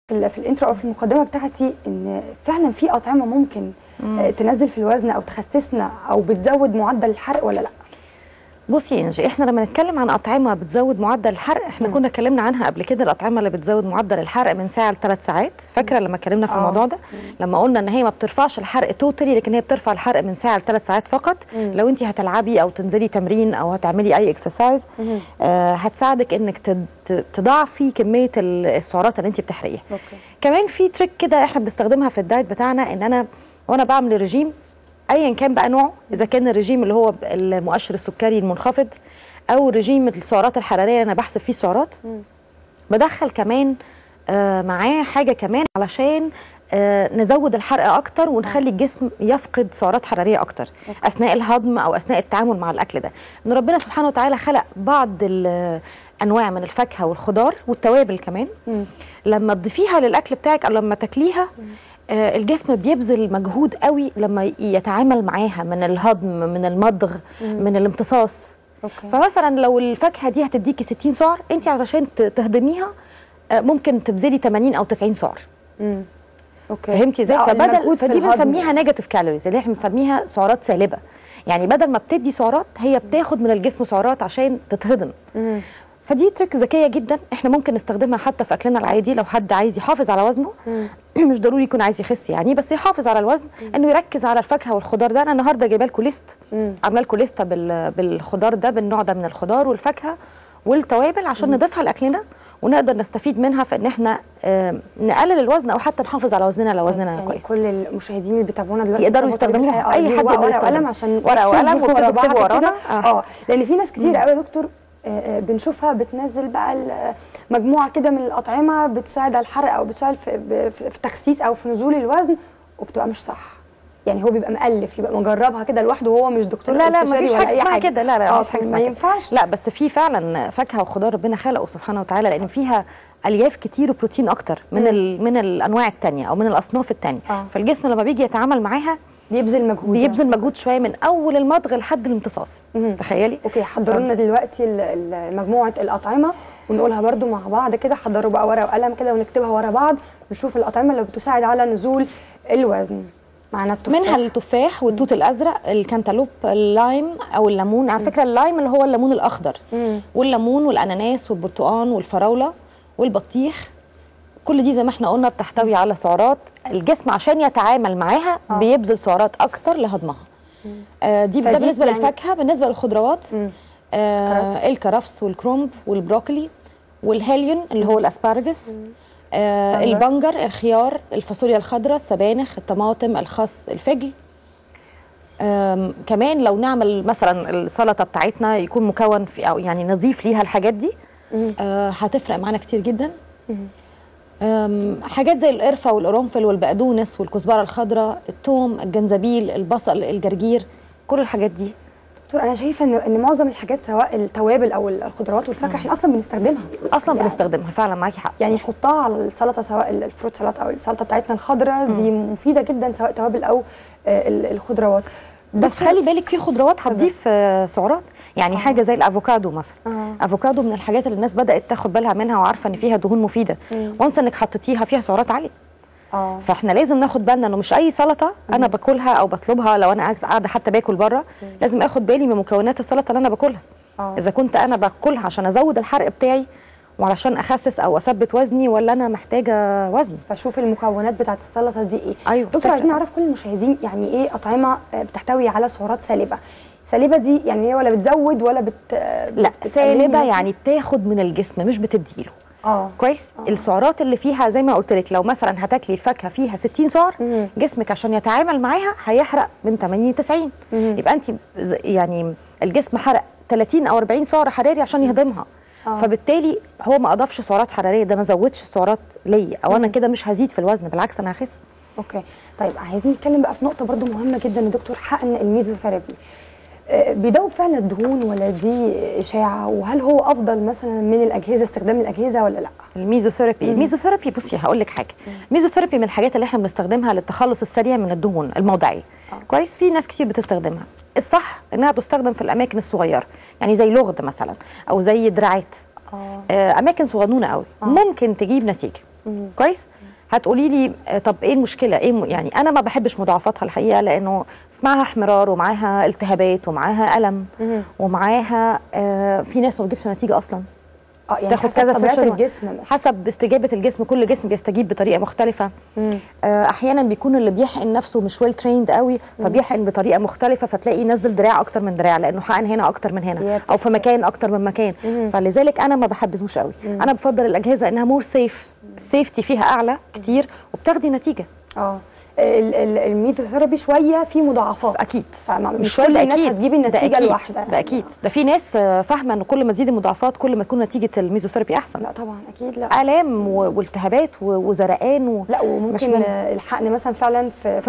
في الانترو او في المقدمه بتاعتي ان فعلا في اطعمه ممكن آه، تنزل في الوزن او تخسسنا او بتزود معدل الحرق ولا لا بصي يا انجي احنا لما نتكلم عن اطعمه بتزود معدل الحرق احنا مم. كنا اتكلمنا عنها قبل كده الاطعمه اللي بتزود معدل الحرق من ساعه لثلاث ساعات فاكره لما اتكلمنا في آه. الموضوع ده مم. لما قلنا ان هي ما بترفعش الحرق توتالي لكن هي بترفع الحرق من ساعه لثلاث ساعات فقط مم. لو انت هتلعبي او تنزلي تمرين او هتعملي اي اكسرسايز مهم. آه هتساعدك انك تد- ت- تضاعفي كميه ال- السعرات اللي انت بتحرقيها اوكي كمان في تريك كده احنا بنستخدمها في الدايت بتاعنا ان انا وانا بعمل رجيم ايا كان بقى نوعه اذا كان الرجيم اللي هو المؤشر السكري المنخفض او رجيم السعرات الحراريه اللي انا بحسب فيه السعرات مم. بدخل كمان آه معاه حاجه كمان علشان آه نزود الحرق اكتر ونخلي الجسم يفقد سعرات حراريه اكتر أوكي. اثناء الهضم او اثناء التعامل مع الاكل ده ان ربنا سبحانه وتعالى خلق بعض ال- انواع من الفاكهه والخضار والتوابل كمان مم. لما تضيفيها للاكل بتاعك او لما تاكليها آه، الجسم بيبذل مجهود قوي لما ي- يتعامل معاها من الهضم من المضغ مم. من الامتصاص اوكي فمثلا لو الفاكهه دي هتديكي 60 سعر انت علشان ت- تهضميها آه، ممكن تبذلي 80 او 90 سعر مم. اوكي فهمتي ازاي آه، فبدل المجهود في فدي الهضم بنسميها يعني. نيجاتيف كالوريز اللي احنا بنسميها سعرات سالبه يعني بدل ما بتدي سعرات هي بتاخد من الجسم سعرات عشان تتهضم مم. فدي تريك ذكيه جدا احنا ممكن نستخدمها حتى في اكلنا العادي لو حد عايز يحافظ على وزنه مم. مش ضروري يكون عايز يخس يعني بس يحافظ على الوزن انه يركز على الفاكهه والخضار ده انا النهارده جايبه لكم ليست مم. عامله لكم لسته بال- بالخضار ده بالنوع ده من الخضار والفاكهه والتوابل عشان نضيفها لاكلنا ونقدر نستفيد منها في ان احنا آم، نقلل الوزن او حتى نحافظ على وزننا لو وزننا يعني كويس كل المشاهدين اللي بيتابعونا دلوقتي يقدروا بيتابعوا يستخدموها. طريقة أي الحياة. حد ورقة يقدر وقلم يستخدمها. عشان ورقة وقلم يكتبوا ورا وتكتبوا بعض ورانا. كده. آه. اه لان في ناس كتير قوي يا دكتور آه، آه، بنشوفها بتنزل بقى ال- مجموعه كده من الاطعمه بتساعد على الحرق او بتساعد في, ب- في في تخسيس او في نزول الوزن وبتبقى مش صح يعني هو بيبقى مألف يبقى مجربها كده لوحده وهو مش دكتور لا لا استشاري مفيش ولا حاجه اي اسمها حاجه كده لا لا اه مفيش حاجه ما اسمها كده ينفعش لا بس في فعلا فاكهه وخضار ربنا خلقه سبحانه وتعالى لان فيها الياف كتير وبروتين اكتر من مم. ال من الانواع التانية او من الاصناف التانية آه. فالجسم لما بيجي يتعامل معاها بيبذل مجهود بيبذل مجهود شويه من اول المضغ لحد الامتصاص مهم. تخيلي اوكي حضروا لنا دلوقتي ال- ال- مجموعه الاطعمه ونقولها برضو مع بعض كده حضروا بقى ورقه وقلم كده ونكتبها ورا بعض نشوف الاطعمه اللي بتساعد على نزول الوزن معانا التفاح منها التفاح والتوت الازرق الكنتالوب اللايم او الليمون على فكره اللايم اللي هو الليمون الاخضر مم. والليمون والاناناس والبرتقال والفراوله والبطيخ كل دي زي ما احنا قلنا بتحتوي على سعرات الجسم عشان يتعامل معاها آه. بيبذل سعرات اكتر لهضمها آه دي ده فدي بالنسبه يعني- للفاكهه بالنسبه للخضروات مم. آه الكرفس والكرنب والبروكلي والهيليون اللي هو الاسبارجس آه بنجر. البنجر الخيار الفاصوليا الخضراء السبانخ الطماطم الخس الفجل آم، كمان لو نعمل مثلا السلطه بتاعتنا يكون مكون في او يعني نضيف ليها الحاجات دي مم. آه، هتفرق معانا كتير جدا مم. آم، حاجات زي القرفه والقرنفل والبقدونس والكزبره الخضراء الثوم الجنزبيل البصل الجرجير كل الحاجات دي دكتور انا شايفه ان ان معظم الحاجات سواء التوابل او الخضروات والفاكهه احنا اصلا بنستخدمها اصلا يعني- بنستخدمها فعلا معاكي حق يعني نحطها على السلطه سواء الفروت سلطه او السلطه بتاعتنا الخضراء دي مفيده جدا سواء توابل او آه، ال- الخضروات بس خلي بالك في خضروات هتضيف آه، سعرات يعني آه. حاجه زي الافوكادو مثلا اه افوكادو من الحاجات اللي الناس بدات تاخد بالها منها وعارفه ان فيها دهون مفيده مم. وانس انك حطيتيها فيها سعرات عاليه اه فاحنا لازم ناخد بالنا انه مش اي سلطه انا باكلها او بطلبها لو انا قاعد- قاعده حتى باكل بره لازم اخد بالي من مكونات السلطه اللي انا باكلها اه اذا كنت انا باكلها عشان ازود الحرق بتاعي وعلشان اخسس او اثبت وزني ولا انا محتاجه وزن فشوف المكونات بتاعت السلطه دي ايه ايوه دكتور عايزين نعرف كل المشاهدين يعني ايه اطعمه آه، بتحتوي على سعرات سالبه سالبه دي يعني هي ولا بتزود ولا بت آه، لا بتقلل سالبه مثلاً؟ يعني بتاخد من الجسم مش بتديله اه كويس آه. السعرات اللي فيها زي ما قلت لك لو مثلا هتاكلي الفاكهه فيها 60 سعر مم. جسمك عشان يتعامل معاها هيحرق من 80 ل 90 مم. يبقى انت ز- يعني الجسم حرق 30 او 40 سعر حراري عشان يهضمها آه. فبالتالي هو ما اضافش سعرات حراريه ده ما زودش السعرات ليا او انا مم. كده مش هزيد في الوزن بالعكس انا هخس اوكي طيب عايزين نتكلم بقى في نقطه برضو مهمه جدا يا دكتور حقن الميزوثيرابي آه، بيدوب فعلا الدهون ولا دي اشاعه وهل هو افضل مثلا من الاجهزه استخدام الاجهزه ولا لا الميزوثيرابي مم. الميزوثيرابي بصي هقول لك حاجه الميزوثيرابي من الحاجات اللي احنا بنستخدمها للتخلص السريع من الدهون الموضعيه آه. كويس في ناس كتير بتستخدمها الصح انها تستخدم في الاماكن الصغيره يعني زي لغد مثلا او زي دراعات اه آه، اماكن صغنونه قوي آه. ممكن تجيب نتيجه مم. كويس هتقولي لي آه، طب ايه المشكله ايه م- يعني انا ما بحبش مضاعفاتها الحقيقه لانه معاها احمرار ومعاها التهابات ومعاها الم مم. ومعاها آه في ناس ما بتجيبش نتيجه اصلا اه يعني تاخد حسب كذا طبيعه سيشن. الجسم مثلا حسب استجابه الجسم كل جسم بيستجيب بطريقه مختلفه مم. آه، احيانا بيكون اللي بيحقن نفسه مش ويل تريند قوي فبيحقن بطريقه مختلفه فتلاقي ينزل دراع اكتر من دراع لانه حقن هنا اكتر من هنا يب. او في مكان اكتر من مكان مم. فلذلك انا ما بحبذوش قوي مم. انا بفضل الاجهزه انها مور سيف السيفتي فيها اعلى كتير وبتاخدي نتيجه اه ال- ال- الميزوثيرابي شويه فيه مضاعفات اكيد فمش شوية كل ده الناس أكيد. هتجيب ده النتيجه أكيد. الواحده ده اكيد ده في ناس آه، فاهمه ان كل ما تزيد المضاعفات كل ما تكون نتيجه الميزوثيرابي احسن لا طبعا اكيد لا الام و- والتهابات و- وزرقان و... لا مش وممكن من- الحقن مثلا فعلا في